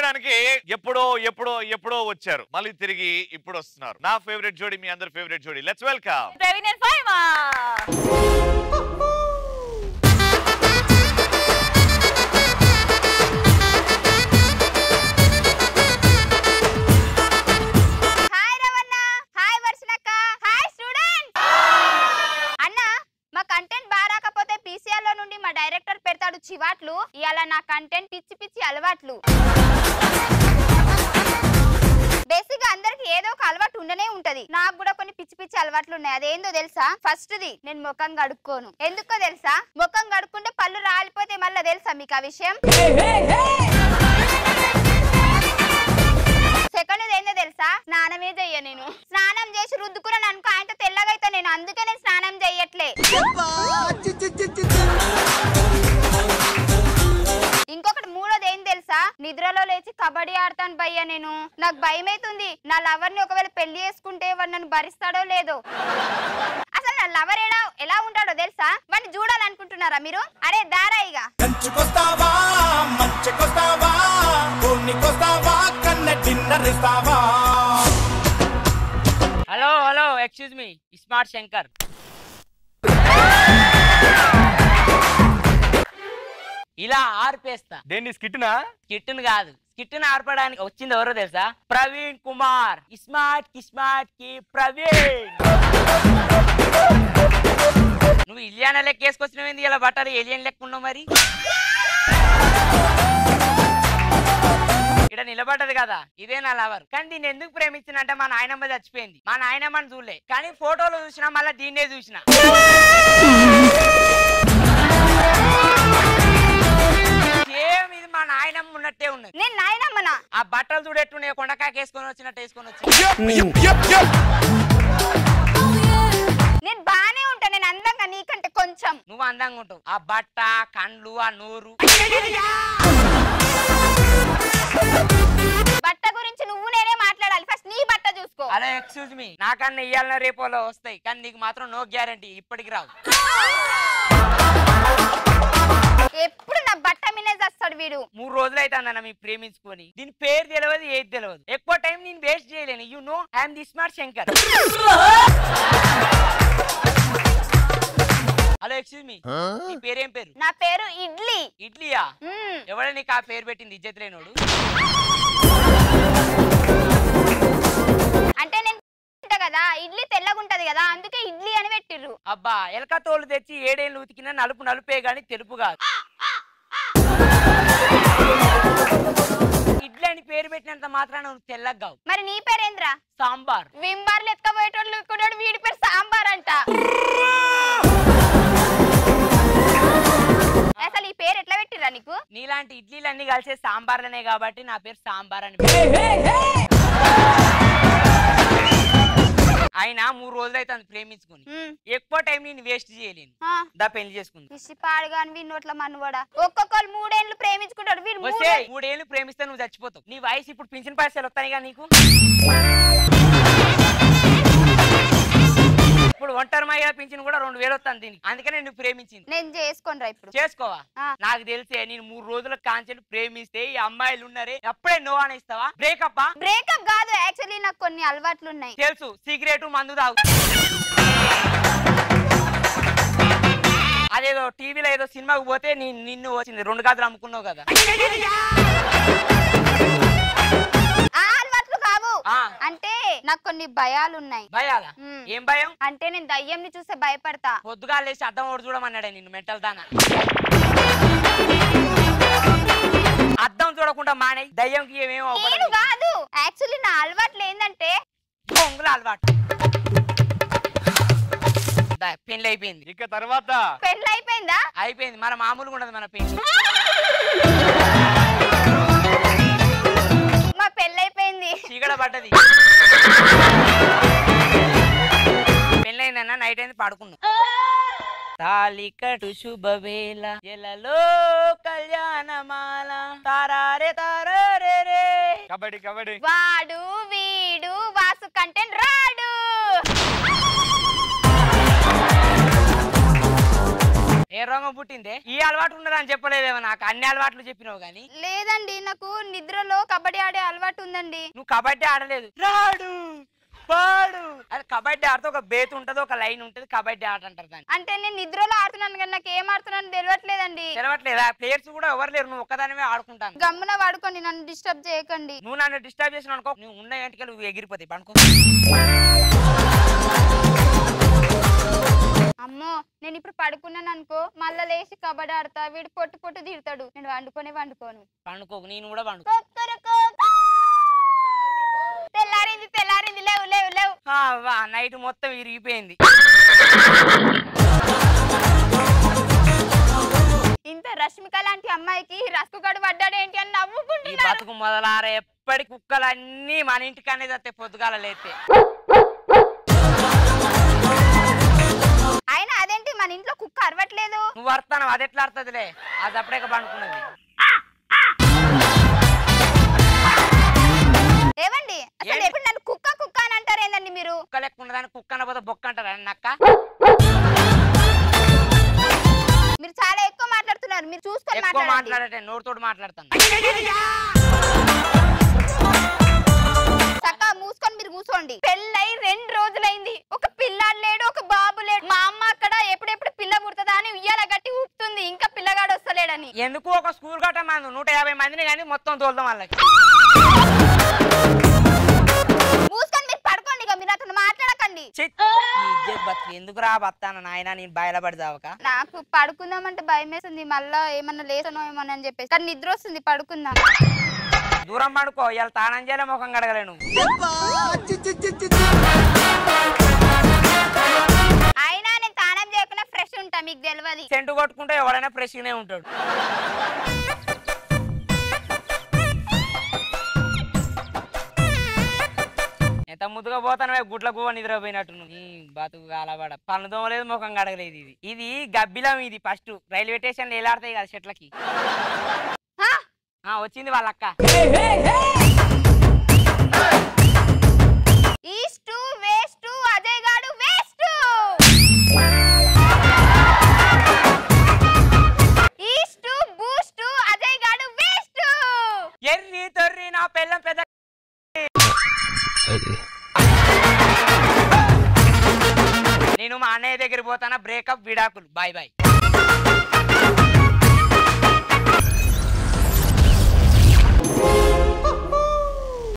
చూడడానికి ఎప్పుడో ఎప్పుడో ఎప్పుడో వచ్చారు మళ్ళీ తిరిగి ఇప్పుడు వస్తున్నారు నా ఫేవరెట్ జోడి మీ అందరి ఫేవరెట్ జోడి let's welcome Praveen and Faima hi Ravana hi వర్షలక్క హాయ్ స్టూడెంట్ అన్న మా కంటెంట్ బాగా రాకపోతే పీసీఆర్ లో నుండి మా డైరెక్టర్ పెడతాడు చివాట్లు ఇవాళ నా కంటెంట్ పిచ్చి పిచ్చి అలవాట్లు బేసిక్ గా అందరికి ఏదో ఒక అలవాటు ఉండనే ఉంటది నాకు కూడా కొన్ని పిచ్చి పిచ్చి అలవాట్లు ఉన్నాయి అదేందో తెలుసా ఫస్ట్ ది నేను ముఖం కడుక్కోను ఎందుకో తెలుసా ముఖం కడుక్కుంటే పళ్ళు రాలిపోతే మళ్ళీ తెలుసా మీకు ఆ విషయం సెకండ్ ఏందో తెలుసా స్నానమే చెయ్య నేను స్నానం చేసి రుద్దుకున్నాను అనుకో ఆయనతో తెల్లగా అవుతా నేను అందుకే నేను స్నానం చెయ్యట్లే ఇంకొకటి మూడోది ఏం తెలుసా నిద్రలో లేచి కబడ్డీ ఆడతాను భయ్య నేను నాకు భయం అవుతుంది నా లవర్ ని ఒకవేళ పెళ్లి చేసుకుంటే వాడు నన్ను భరిస్తాడో లేదో అసలు నా లవర్ ఎలా ఎలా ఉంటాడో తెలుసా వాడిని చూడాలనుకుంటున్నారా మీరు అరే దారా ఇక కంచుకొస్తావా మంచుకొస్తావా కొన్నికొస్తావా కన్న డిన్నర్ ఇస్తావా hello hello excuse me smart Shankar ఇలా ఆర్పేస్తా దేన్ని స్కిట్నా స్కిట్ను కాదు స్కిట్ను ఆర్పడానికి వచ్చింది ఎవరో తెలుసా ప్రవీణ్ కుమార్ స్మార్ట్ కి స్మార్ట్ కి ప్రవీణ్ నువ్వు ఇలియానా లెక్క వేసుకొచ్చినవి ఇలా బట్టలు ఎలియన్ లెక్క ఉన్నావు మరి ఇక్కడ నిలబడ్డది కదా ఇదే నా లవర్ కానీ దీన్ని ఎందుకు ప్రేమించినంటే మా నాయనమ్మ చచ్చిపోయింది మా నాయనమ్మని చూడలే కానీ ఫోటోలో చూసినా మళ్ళీ దీన్నే చూసిన సేమ్ ఇది మా నాయనమ్మ ఉన్నట్టే ఉన్నది నేను నాయనమ్మనా ఆ బట్టలు చూడెట్టున్నాయి కొండకాయ వేసుకొని వచ్చినట్టు వేసుకొని వచ్చి నేను బానే ఉంటా నేను అందంగా నీకంటే కొంచెం నువ్వు అందంగా ఉంటావు ఆ బట్ట కండ్లు ఆ నోరు బట్ట గురించి నువ్వు నేనే మాట్లాడాలి ఫస్ట్ నీ బట్ట చూసుకో అలా ఎక్స్క్యూజ్ మీ నాకన్నా ఇయ్యాలన్న రేపోలో వస్తాయి కానీ నీకు మాత్రం నో గ్యారంటీ ఇప్పటికి రావు ఎప్పుడు నా బట్ట మీనే చేస్తాడు వీడు మూడు రోజులు అయితే అన్న మీ ప్రేమించుకొని దీని పేరు తెలియదు ఏది తెలియదు ఎక్కువ టైం నేను వేస్ట్ చేయలేను you know I'm the smart Shankar hello excuse me నీ పేరేం పేరు నా పేరు ఇడ్లీ ఇడ్లీయా మ్మ్. ఎవడ నీకు ఆ పేరు పెట్టింది ఇజ్జత్ లేనోడు అంటే నేను తింటా కదా ఇడ్లీ తెల్లగుంటది కదా అందుకే ఇడ్లీ అని పెట్టిర్రు అబ్బా ఎలక తోలు తెచ్చి ఏడేళ్ళు ఉతికినా నలుపు నలుపే గాని తెలుపు కాదు ఇడ్లీ అని పేరు పెట్టినంత మాత్రాన నువ్వు తెల్లగావు మరి నీ పేరేంద్రా సాంబార్ వింబార్లు ఎత్తుకపోయేటోళ్ళు కూడా వీడి పేరు సాంబార్ అంట అసలు ఈ పేరు ఎట్లా పెట్టిర్రా నీకు నీలాంటి ఇడ్లీలు అన్ని కలిసే సాంబార్లనే కాబట్టి నా పేరు సాంబార్ అని పెట్టారు. అయినా మూడు రోజులు అయితే ప్రేమించుకుని మ్మ్. ఎక్కువ టైం నేను వేస్ట్ చేయలేను ఆ, దా పెళ్లి చేసుకుంది పిచ్చి పాడుగాని వీడి నోట్ల మనువాడా ఒక్కొక్కరు మూడేళ్ళు ప్రేమించుకుంటాడు వీడు వస్తే మూడే- మూడేళ్ళు ప్రేమిస్తే నువ్వు చచ్చిపోతావు నీ వయసు ఇప్పుడు పింఛన్ పైసలు వస్తాయిగా నీకు ఇప్పుడు ఒంటరి మహిళ పింఛన్ కూడా రెండు వేలు వస్తాను దీనికి అందుకనే నువ్వు ప్రేమించింది నేను చేసుకోనరా ఇప్పుడు చేసుకోవా ఆ. నాకు తెలిసే నేను మూడు రోజుల కాంచెలు ప్రేమిస్తే ఈ అమ్మాయిలు ఉన్నారే అప్పుడే నో అని ఇస్తావా బ్రేకప్ బ్రేకప్ కాదు యాక్చువల్లీ నాకు కొన్ని అలవాట్లు ఉన్నాయి తెలుసు సిగరెట్ మందు తాగు అదేదో టీవీలో ఏదో సినిమాకి పోతే నీ నిన్ను వచ్చింది రెండు గాజులు అమ్ముకున్నావు కదా ఆ అలవాట్లు కావు ఆ. అంటే నాకు కొన్ని భయాలు ఉన్నాయి భయాలా మ్మ్. ఏం భయం అంటే నేను దయ్యంని చూస్తే భయపడతా పొద్దుగా లేచి అద్దం ఓడి చూడమన్నాడే నిన్ను మెంటల్ దానా అద్దం చూడకుండా మానే దయ్యంకి ఏమేమో నేను కాదు యాక్చువల్లీ నా అలవాట్లు ఏంటంటే పొంగుల అలవాటు దా, పెళ్లి అయిపోయింది ఇక తర్వాత పెళ్ళి అయిపోయిందా అయిపోయింది మన మామూలుగా ఉండదు మన పెళ్లి మా పెళ్ళి అయిపోయింది చీకడ పడ్డది పెళ్ళైందన్న నైట్ అయింది పడుకున్నాం తాలికటు శుభవేళ ఎలలో కళ్యాణమాల తారారే తారారే రే కబడ్డీ కబడ్డీ వాడు వీడు వాసు కంటెంట్ రాడు ఏ రోగం పుట్టిందే ఈ అలవాటు ఉన్నదని చెప్పలేదేమో నాకు అన్ని అలవాట్లు చెప్పినావు గానీ లేదండి నాకు నిద్రలో కబడ్డీ ఆడే అలవాటు ఉందండి నువ్వు కబడ్డీ ఆడలేదు రాడు పాడు అది కబడ్డీ ఆడితే ఒక బేత్ ఉంటది ఒక లైన్ ఉంటది కబడ్డీ ఆట అంటారు దాన్ని అంటే నేను నిద్రలో ఆడుతున్నాను కానీ నాకు ఏం ఆడుతున్నాను తెలియట్లేదండి తెలవట్లేదా ప్లేయర్స్ కూడా ఎవరు లేరు నువ్వు ఒక్కదానివే ఆడుకుంటాను గమ్మున వాడుకోండి నన్ను డిస్టర్బ్ చేయకండి నువ్వు నన్ను డిస్టర్బ్ చేసిన అనుకో నువ్వు ఉన్న వెంటకి నువ్వు ఎగిరిపోతాయి పనుకో అమ్మో నేను ఇప్పుడు పడుకున్నాను అనుకో మళ్ళా లేచి కబడ్డీ ఆడతా వీడు పొట్టు పొట్టు తిడతాడు నేను వండుకొనే వండుకోను పండుకోకు నేను కూడా పండుకో కొక్కరకో. తెల్లారింది తెల్లారింది లేవు లేవు లేవు వా నైట్ మొత్తం విరిగిపోయింది ఇంత రష్మిక లాంటి అమ్మాయికి రసుకుగడు పడ్డాడేంటి అని ఈ నవ్వుకుంటున్నారు బతుకు మొదలార ఎప్పటి కుక్కలన్నీ మన ఇంటికి అనేది వస్తాయి పొద్దుగాల లేతే అయినా అదేంటి మన ఇంట్లో కుక్క అరవట్లేదు నువ్వు వస్తాను అది ఎట్లా ఆడుతుందిలే అది అప్పుడే పండుకున్నది ఏవండి అసలు ఏంటి? ఎప్పుడు నన్ను కుక్క కుక్క అని అంటారు ఏందండి మీరు కుక్క లెక్క ఉన్నదాన్ని కుక్క అనబోతే బొక్క అంటారా నక్క మీరు చాలా ఎక్కువ మాట్లాడుతున్నారు మీరు చూసుకొని ఎక్కువ మాట్లాడండి మాట్లాడటే నోటితోటి మాట్లాడతాను చక్కగా మూసుకొని మీరు కూర్చోండి పెళ్ళై రెండు రోజులైంది ఒక పిల్లాడు లేడు ఒక బాబు లేడు మా అమ్మ అక్కడ ఎప్పుడెప్పుడు పిల్ల పుడుతుందా అని ఉయ్యాల గట్టి ఊపుతుంది ఇంకా పిల్లగాడు వస్తలేడని ఎందుకు ఒక స్కూల్ కట్ట మంది నూట యాభై మందిని కానీ మొత్తం తోలుదాం వాళ్ళకి మూసుకొని మీరు పడుకోండి ఇక మీరు అతను మాట్లాడకండి ఛీ, ఈ ఇజ్జత్ బతుకు ఎందుకు రా బతాను నాయన నేను బయలుపడి చావక నాకు పడుకుందామంటే భయం వేస్తుంది మళ్ళా ఏమన్నా లేసనో ఏమో అని చెప్పేసి కానీ నిద్ర వస్తుంది పడుకుందాం దూరం పడుకో ఇవాళ తానం చేయలే ముఖం కడగలేను అయినా నేను తానం చేయకుండా ఫ్రెష్ ఉంటా మీకు తెలియదు సెంటు కొట్టుకుంటే ఎవడైనా ఫ్రెష్గానే ఉంటాడు ఎంత ముద్దుగా పోతానవే గుడ్ల గువ్వ నిద్రపోయినట్టు నువ్వు. ఈ బతుకు కాలబడ పన్ను దోమలేదు ముఖం కడగలేదు ఇది ఇది గబ్బిలం ఇది ఫస్ట్ రైల్వే స్టేషన్ ఏలాడతాయి కదా చెట్లకి ఆ, వచ్చింది వాళ్ళ అక్క ఈస్ట్ వేస్ట్ అజయ్ గాడు వేస్ట్ ఈస్ట్ బూస్ట్ అజయ్ గాడు వేస్ట్ ఎర్రి తొర్రి నా పెళ్ళం పెద్ద నేను మా అన్నయ్య దగ్గర పోతానా బ్రేకప్ విడాకులు బాయ్ బాయ్